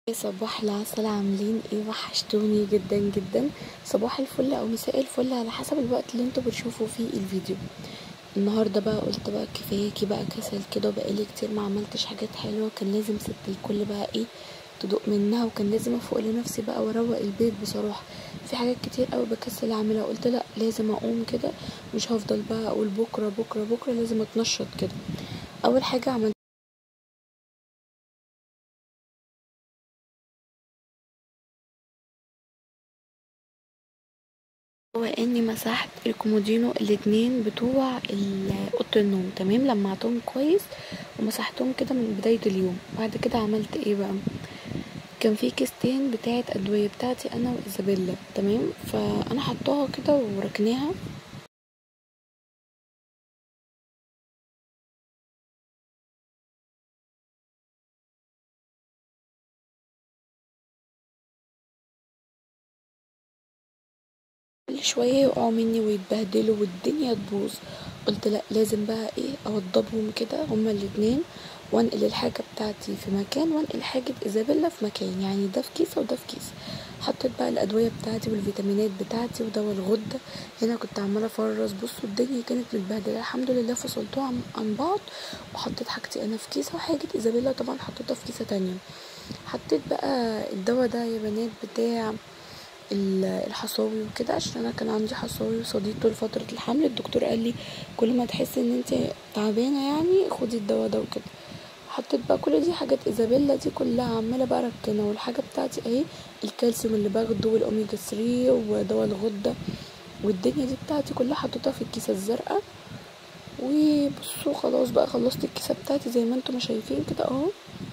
يا صباح العسل عاملين ايه وحشتوني جدا جدا صباح الفل او مساء الفل على حسب الوقت اللي انتوا بتشوفوا فيه الفيديو النهارده بقى قلت بقى كفاياكي بقى كسل كده وبقالي كتير ما عملتش حاجات حلوه كان لازم ست الكل بقى ايه تدوق منها وكان لازم افوق لنفسي بقى واروق البيت بصراحه في حاجات كتير قوي بكسل اعملها قلت لا لازم اقوم كده مش هفضل بقى اقول بكره بكره بكره لازم اتنشط كده اول حاجه عملت هو اني مسحت الكومودينو الاتنين بتوع اوضه النوم تمام لمعتهم كويس ومسحتهم كده من بدايه اليوم بعد كده عملت ايه بقى كان في كيستين بتاعه ادويه بتاعتي انا وايزابيلا تمام فانا حطاها كده وركناها كل شويه يقعوا مني ويتبهدلوا والدنيا تبوظ قلت لا لازم بقى ايه اوضبهم كده هما الاتنين وانقل الحاجة بتاعتي في مكان وانقل حاجة ايزابيلا في مكان يعني ده في كيسة وده في كيس حطيت بقى الادوية بتاعتي والفيتامينات بتاعتي ودواء الغدة هنا كنت عمالة افرز بصوا الدنيا كانت متبهدلة الحمد لله فصلتوها عن بعض وحطيت حاجتي انا في كيسة وحاجة ايزابيلا طبعا حطيتها في كيسة تانية حطيت بقى الدواء ده يا بنات بتاع الحصاوي وكده عشان انا كان عندي حصاوي وصديد طول فتره الحمل الدكتور قال لي كل ما تحسي ان انت تعبانه يعني خدي الدواء ده وكده حطيت بقى كل دي حاجات ايزابيلا دي كلها عماله بقى اركنها والحاجه بتاعتي اهي الكالسيوم اللي باخده والاوميجا 3 ودواء الغده والدنيا دي بتاعتي كلها حطيتها في الكيسه الزرقاء وبصوا خلاص بقى خلصت الكيسه بتاعتي زي ما انتم شايفين كده اهو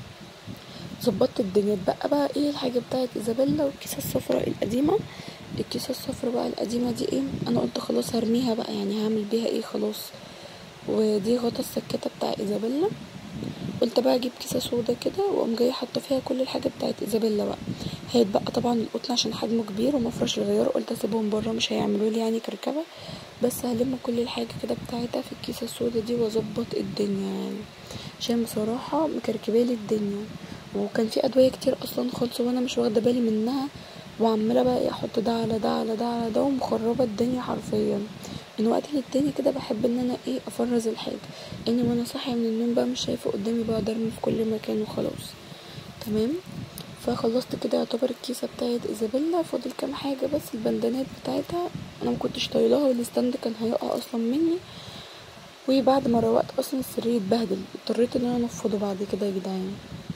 ظبطت الدنيا اتبقى بقى ايه الحاجه بتاعت ايزابيلا والكيسه الصفراء القديمه الكيسه الصفراء بقى القديمه دي ايه انا قلت خلاص هرميها بقى يعني هعمل بيها ايه خلاص ودي غطا السكته بتاع ايزابيلا قلت بقى اجيب كيسه سودا كده واقوم جايه حاطه فيها كل الحاجه بتاعت ايزابيلا بقى هيتبقى طبعا القطن عشان حجمه كبير ومفرش الغيار قلت اسيبهم بره مش هيعملوا لي يعني كركبه بس هلم كل الحاجه كده بتاعتها في الكيسه السودا دي واظبط الدنيا يعني عشان بصراحه مكركبالي الدنيا وكان في ادويه كتير اصلا خالص وانا مش واخده بالي منها وعماله بقى احط ده على ده على ده على ده ومخربه الدنيا حرفيا من وقت للتاني كده بحب ان انا ايه افرز الحاجه اني وانا صاحيه من النوم بقى مش شايفه قدامي بقى ارمي في كل مكان وخلاص تمام فخلصت كده يعتبر الكيسه بتاعت ايزابيلا فاضل كام حاجه بس البندانات بتاعتها انا مكنتش طايلاها والستاند كان هيقع اصلا مني وبعد ما روقت اصلا السرير اتبهدل اضطريت ان انا انفضه بعد كده يا جدعان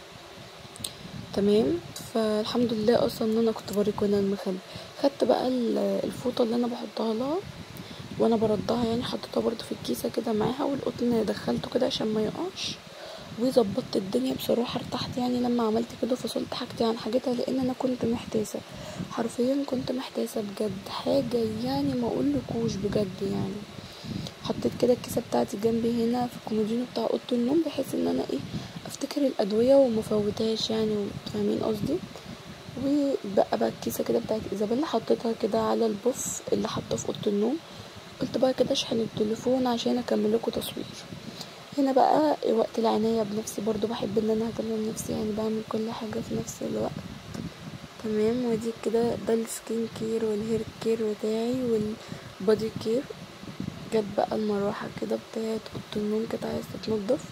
تمام فالحمد لله اصلا ان انا كنت بوريكم هنا المخبي خدت بقى الفوطه اللي انا بحطها لها وانا بردها يعني حطيتها برضو في الكيسه كده معاها والقطن دخلته كده عشان ما يقعش وظبطت الدنيا بصراحه ارتحت يعني لما عملت كده فصلت حاجتي عن حاجتها لان انا كنت محتاسه حرفيا كنت محتاسه بجد حاجه يعني ما اقولكوش بجد يعني حطيت كده الكيسه بتاعتي جنبي هنا في الكومودينو بتاع اوضه النوم بحيث ان انا ايه افتكر الادويه ومفوتهاش يعني فاهمين قصدي وبقى بقى الكيسه كده بتاعت ايزابيلا حطيتها كده على البوف اللي حاطاه في اوضه النوم قلت بقى كده اشحن التليفون عشان اكمل لكم تصوير هنا بقى وقت العناية بنفسي برضو بحب ان انا اهتم بنفسي يعني بعمل كل حاجة في نفس الوقت تمام ودي كده ده السكين كير والهير كير بتاعي والبادي كير جت بقى المروحة كده بتاعت اوضه النوم كانت عايزة تتنضف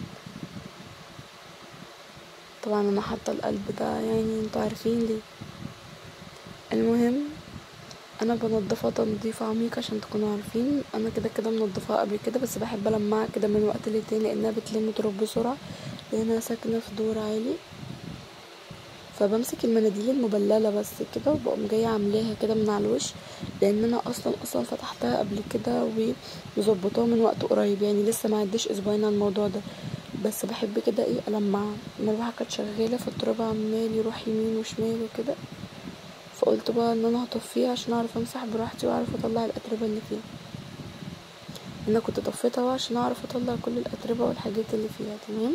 طبعا انا حاطه القلب ده يعني انتوا عارفين ليه المهم انا بنضفها تنظيف عميق عشان تكونوا عارفين انا كده كده منضفاها قبل كده بس بحب المعها كده من وقت للتاني لانها بتلم تراب بسرعه لانها ساكنه في دور عالي فبمسك المناديل المبلله بس كده وبقوم جايه عاملاها كده من على الوش لان انا اصلا اصلا فتحتها قبل كده ومظبطاها من وقت قريب يعني لسه ما عدش اسبوعين على الموضوع ده بس بحب كده ايه المعها المروحه كانت شغاله فالتراب عمال يروح يمين وشمال وكده فقلت بقى ان انا هطفيها عشان اعرف امسح براحتي واعرف اطلع الاتربه اللي فيها انا كنت طفيتها عشان اعرف اطلع كل الاتربه والحاجات اللي فيها تمام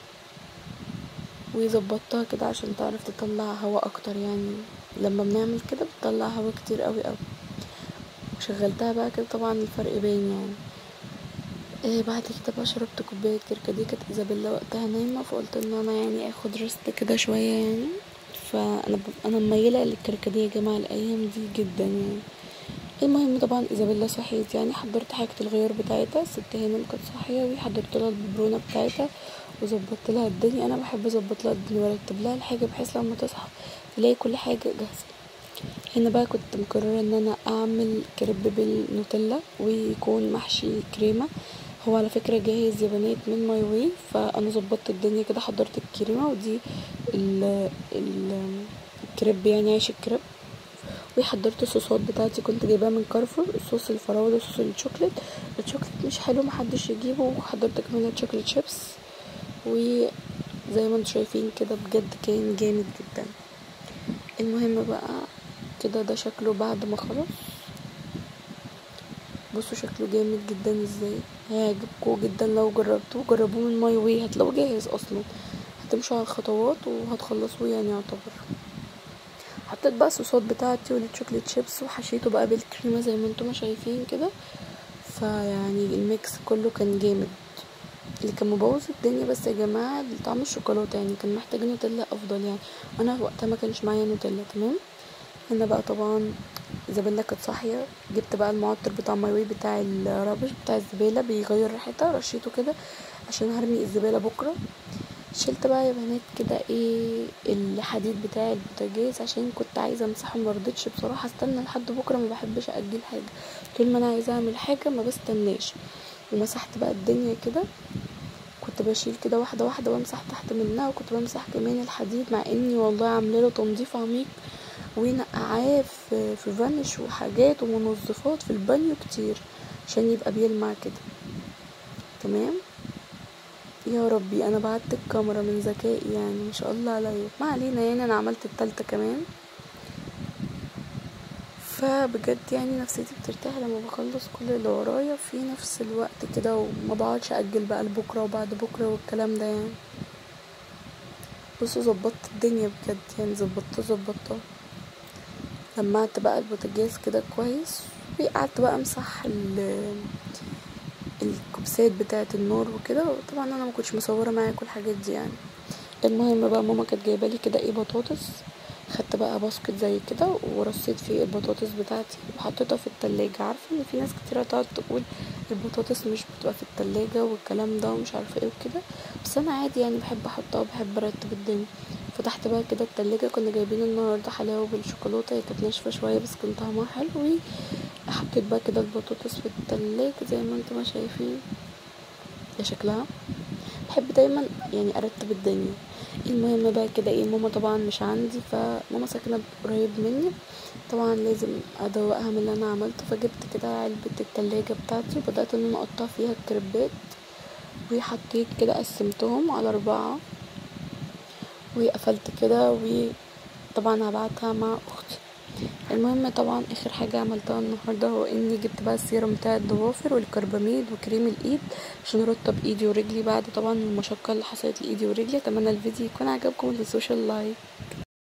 وظبطتها كده عشان تعرف تطلع هواء اكتر يعني لما بنعمل كده بتطلع هواء كتير قوي قوي وشغلتها بقى كده طبعا الفرق باين يعني إيه بعد كده بقى شربت كوبايه كركديه كانت ايزابيلا وقتها نايمه فقلت ان انا يعني اخد ريست كده شويه يعني فانا ب... انا مميله للكركديه يا جماعه الايام دي جدا يعني المهم طبعا ايزابيلا صحيت يعني حضرت حاجه الغيار بتاعتها ست هانم كانت صاحيه وحضرت لها الببرونه بتاعتها وظبطت لها الدنيا انا بحب اظبط لها الدنيا وارتب لها الحاجه بحيث لما تصحى تلاقي كل حاجه جاهزه هنا بقى كنت مقررة ان انا اعمل كريب بالنوتيلا ويكون محشي كريمة هو على فكرة جاهز يا بنات من ماي واي فانا ظبطت الدنيا كده حضرت الكريمة ودي ال ال الكريب يعني عيش الكريب وحضرت الصوصات بتاعتي كنت جايباها من كارفور الصوص الفراولة وصوص الشوكليت الشوكليت مش حلو محدش يجيبه وحضرت كمان الشوكليت شيبس وزي ما انتم شايفين كده بجد كان جامد جدا المهم بقى كده ده شكله بعد ما خلص بصوا شكله جامد جدا ازاي هيعجبكم جدا لو جربتوه جربوه من ماي واي هتلاقوه جاهز اصلا هتمشوا على الخطوات وهتخلصوه يعني يعتبر حطيت بقى الصوصات بتاعتي والشوكليت شيبس وحشيته بقى بالكريمه زي ما انتم شايفين كده فيعني الميكس كله كان جامد اللي كان مبوظ الدنيا بس يا جماعه طعم الشوكولاته يعني كان محتاج نوتيلا افضل يعني انا وقتها ما كانش معايا نوتيلا تمام هنا بقى طبعا زبالة كانت صاحية جبت بقى المعطر بتاع ماي واي بتاع الرابش بتاع الزبالة بيغير ريحتها رشيته كده عشان هرمي الزبالة بكرة شلت بقى يا بنات كده ايه الحديد بتاع البوتاجاز عشان كنت عايزه امسحه مرضتش بصراحه استنى لحد بكره ما بحبش اجل حاجه طول ما انا عايزه اعمل حاجه ما بستناش ومسحت بقى الدنيا كده كنت بشيل كده واحده واحده وامسح تحت منها وكنت بمسح كمان الحديد مع اني والله عامله له تنظيف عميق ونقعاه في في فانش وحاجات ومنظفات في البانيو كتير عشان يبقى بيلمع كده تمام يا ربي انا بعت الكاميرا من ذكائي يعني ما شاء الله عليا ما علينا يعني انا عملت التالتة كمان فبجد يعني نفسيتي بترتاح لما بخلص كل اللي ورايا في نفس الوقت كده وما بقعدش اجل بقى لبكره وبعد بكره والكلام ده يعني بصوا ظبطت الدنيا بجد يعني ظبطت ظبطتها لمعت بقى البوتاجاز كده كويس وقعدت بقى امسح الكوبسات بتاعه النار وكده طبعا انا ما كنتش مصوره معايا كل الحاجات دي يعني المهم بقى ماما كانت جايبه لي كده ايه بطاطس خدت بقى باسكت زي كده ورصيت فيه البطاطس بتاعتي وحطيتها في التلاجة عارفه ان في ناس كتير تقعد تقول البطاطس مش بتبقى في التلاجة والكلام ده ومش عارفه ايه وكده بس انا عادي يعني بحب احطها وبحب ارتب الدنيا فتحت بقى كده التلاجة كنا جايبين النهاردة حلاوة بالشوكولاتة هي كانت ناشفة شوية بس كان طعمها حلو حطيت بقى كده البطاطس في التلاجة زي ما انتم شايفين ده شكلها بحب دايما يعني ارتب الدنيا المهم بقى كده ايه ماما طبعا مش عندي فماما ساكنه قريب مني طبعا لازم ادوقها من اللي انا عملته فجبت كده علبه التلاجة بتاعتي وبدات ان انا اقطع فيها الكريبات وحطيت كده قسمتهم على اربعه وقفلت كده وطبعا هبعتها مع اختي المهم طبعا اخر حاجه عملتها النهارده هو اني جبت بقى السيرم بتاع الضوافر والكرباميد وكريم الايد عشان ارطب ايدي ورجلي بعد طبعا المشقه اللي حصلت لايدي ورجلي اتمنى الفيديو يكون عجبكم للسوشيال لايك